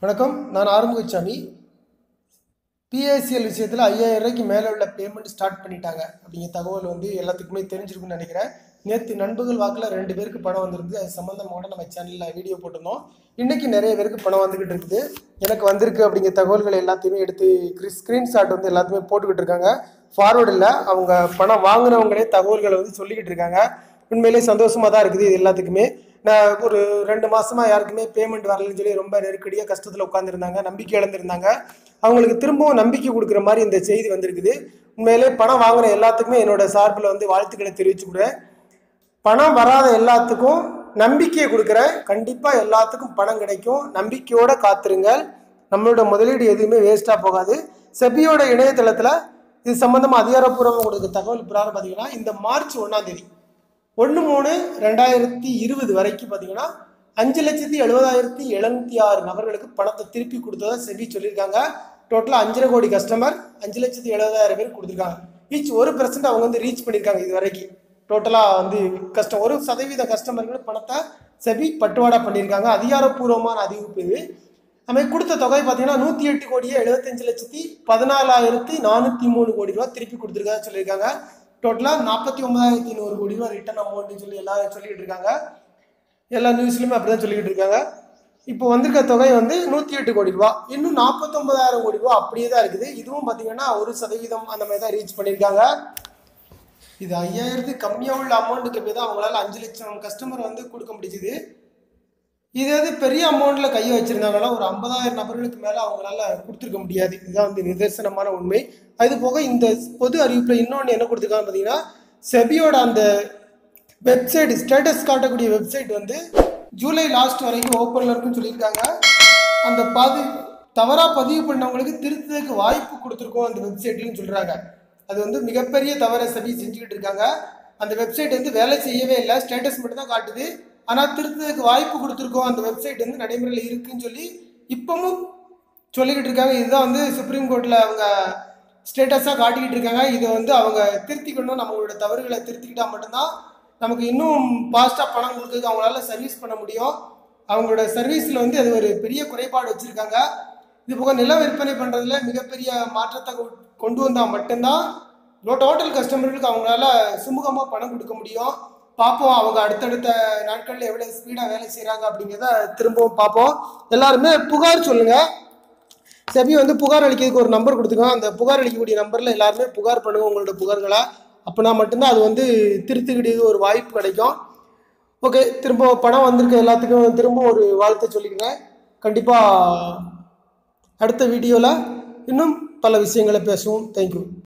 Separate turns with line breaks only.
வணக்கம் நான் ஆறுமுகசாமி பிஏசிஎல் விஷயத்தில் ஐயாயிரம் ரூபாய்க்கு மேலே உள்ள பேமெண்ட் ஸ்டார்ட் பண்ணிட்டாங்க அப்படிங்கிற தகவல் வந்து எல்லாத்துக்குமே தெரிஞ்சிருக்கும்னு நினைக்கிறேன் நேற்று நண்பர்கள் வாக்கில் ரெண்டு பேருக்கு பணம் வந்திருந்து அது சம்மந்தமாக நம்ம சேனலில் வீடியோ போட்டிருந்தோம் இன்றைக்கி நிறைய பேருக்கு பணம் வந்துக்கிட்டு இருக்குது எனக்கு வந்திருக்கு அப்படிங்கிற தகவல்கள் எல்லாத்தையுமே எடுத்து ஸ்க்ரீன்ஷாட் வந்து எல்லாத்தையுமே போட்டுக்கிட்டு இருக்காங்க ஃபார்வர்டு இல்லை அவங்க பணம் வாங்கினவங்களே தகவல்களை வந்து சொல்லிக்கிட்டு இருக்காங்க உண்மையிலே சந்தோஷமாக தான் இருக்குது இது எல்லாத்துக்குமே நான் ஒரு ரெண்டு மாசமா யாருக்குமே பேமெண்ட் வரலன்னு சொல்லி ரொம்ப நெருக்கடியாக கஷ்டத்தில் உட்காந்துருந்தாங்க நம்பிக்கை இழந்திருந்தாங்க அவங்களுக்கு திரும்பவும் நம்பிக்கை கொடுக்குற மாதிரி இந்த செய்தி வந்திருக்குது உண்மையிலே பணம் வாங்கின எல்லாத்துக்குமே என்னோட சார்பில் வந்து வாழ்த்துக்களை தெரிவிச்சுக்கிறேன் பணம் வராத எல்லாத்துக்கும் நம்பிக்கையை கொடுக்குறேன் கண்டிப்பாக எல்லாத்துக்கும் பணம் கிடைக்கும் நம்பிக்கையோட காத்துருங்கள் நம்மளோட முதலீடு எதுவுமே வேஸ்ட்டாக போகாது செபியோட இணையதளத்தில் இது சம்மந்தமாக அதிகாரப்பூர்வமாக கொடுக்குற தகவல் பிரகாரம் பார்த்தீங்கன்னா இந்த மார்ச் ஒன்றாம் தேதி ஒன்று மூணு ரெண்டாயிரத்தி இருபது வரைக்கும் பார்த்தீங்கன்னா அஞ்சு லட்சத்தி எழுபதாயிரத்தி எழுநூத்தி ஆறு நபர்களுக்கு பணத்தை திருப்பி கொடுத்ததா செபி சொல்லியிருக்காங்க டோட்டலாக அஞ்சரை கோடி கஸ்டமர் அஞ்சு லட்சத்தி எழுபதாயிரம் பேர் கொடுத்துருக்காங்க ஈச் ஒரு பர்சன்ட் அவங்க வந்து ரீச் பண்ணியிருக்காங்க இது வரைக்கும் டோட்டலாக வந்து கஷ்டம் ஒரு சதவீத கஸ்டமர்கள் பணத்தை செபி பட்டுவாடா பண்ணியிருக்காங்க அதிகாரப்பூர்வமான அறிவிப்பு இது நம்ம கொடுத்த தொகை பார்த்தீங்கன்னா நூற்றி எட்டு கோடியே எழுபத்தஞ்சு லட்சத்தி பதினாலாயிரத்தி நானூற்றி மூணு கோடி ரூபா திருப்பி கொடுத்துருக்காங்க சொல்லியிருக்காங்க டோட்டலாக நாற்பத்தி ஒன்பதாயிரத்தி நூறு கோடி ரூபா ரிட்டர்ன் அமௌண்ட்னு சொல்லி எல்லாரும் சொல்லிக்கிட்டு இருக்காங்க எல்லா நியூஸ்லையுமே அப்படி தான் சொல்லிக்கிட்டு இருக்காங்க இப்போ வந்திருக்க தொகை வந்து நூற்றி எட்டு கோடி ரூபா இன்னும் நாற்பத்தொன்பதாயிரம் கோடி ரூபா அப்படியே தான் இருக்குது இதுவும் பார்த்தீங்கன்னா ஒரு சதவீதம் அந்த மாதிரி தான் ரீச் பண்ணியிருக்காங்க இது ஐயாயிரத்துக்கு கம்மியாக உள்ள அமௌண்ட்டுக்கு போய் தான் அவங்களால அஞ்சு லட்சம் கஸ்டமர் வந்து கொடுக்க முடிஞ்சுது இது எது பெரிய அமௌண்ட்ல கையை வச்சிருந்தாங்கன்னா ஒரு ஐம்பதாயிரம் நபர்களுக்கு மேலே அவங்களால கொடுத்துருக்க முடியாது இதுதான் வந்து நிதர்சனமான உண்மை அது போக இந்த பொது அறிவிப்பில் இன்னொன்று என்ன கொடுத்துருக்காங்க பார்த்தீங்கன்னா செபியோட அந்த வெப்சைட் ஸ்டேட்டஸ் காட்டக்கூடிய வெப்சைட் வந்து ஜூலை லாஸ்ட் வரைக்கும் ஓப்பனில் இருக்குன்னு சொல்லியிருக்காங்க அந்த பாதி தவறாக பதிவு பண்ணவங்களுக்கு திருத்ததுக்கு வாய்ப்பு கொடுத்துருக்கோம் அந்த வெப்சைட்லன்னு சொல்கிறாங்க அது வந்து மிகப்பெரிய தவறை செபி செஞ்சுக்கிட்டு இருக்காங்க அந்த வெப்சைட் வந்து வேலை செய்யவே இல்லை ஸ்டேட்டஸ் மட்டும் தான் காட்டுது ஆனால் திருத்ததுக்கு வாய்ப்பு கொடுத்துருக்கோம் அந்த வெப்சைட் வந்து நடைமுறையில் இருக்குன்னு சொல்லி இப்பவும் சொல்லிக்கிட்டு இருக்காங்க இதுதான் வந்து சுப்ரீம் கோர்ட்டில் அவங்க ஸ்டேட்டஸாக காட்டிக்கிட்டு இருக்காங்க இதை வந்து அவங்க திருத்திக்கணும் நம்மளோட தவறுகளை திருத்திக்கிட்டா மட்டும்தான் நமக்கு இன்னும் ஃபாஸ்ட்டாக பணம் கொடுக்குறதுக்கு அவங்களால சர்வீஸ் பண்ண முடியும் அவங்களோட சர்வீஸில் வந்து அது ஒரு பெரிய குறைபாடு வச்சுருக்காங்க இது போக நில விற்பனை பண்ணுறதுல மிகப்பெரிய மாற்றத்தை கொ- கொண்டு வந்தால் மட்டும்தான் டோட்டல் கஸ்டமர்களுக்கு அவங்களால சுமூகமாக பணம் கொடுக்க முடியும் பார்ப்போம் அவங்க அடுத்தடுத்த நாட்களில் எவ்வளோ ஸ்பீடாக வேலை செய்கிறாங்க அப்படிங்கிறத திரும்பவும் பார்ப்போம் எல்லாருமே புகார் சொல்லுங்கள் செபி வந்து புகார் அளிக்கிறதுக்கு ஒரு நம்பர் கொடுத்துருக்கோம் அந்த புகார் அளிக்கக்கூடிய நம்பரில் எல்லாருமே புகார் பண்ணுங்க உங்களோட புகார்களை அப்போனா மட்டும்தான் அது வந்து திருத்துக்கிட்டு ஒரு வாய்ப்பு கிடைக்கும் ஓகே திரும்ப பணம் வந்திருக்க எல்லாத்துக்கும் திரும்ப ஒரு வாழ்த்தை சொல்லிக்கிறேன் கண்டிப்பாக அடுத்த வீடியோவில் இன்னும் பல விஷயங்களை பேசுவோம் தேங்க்யூ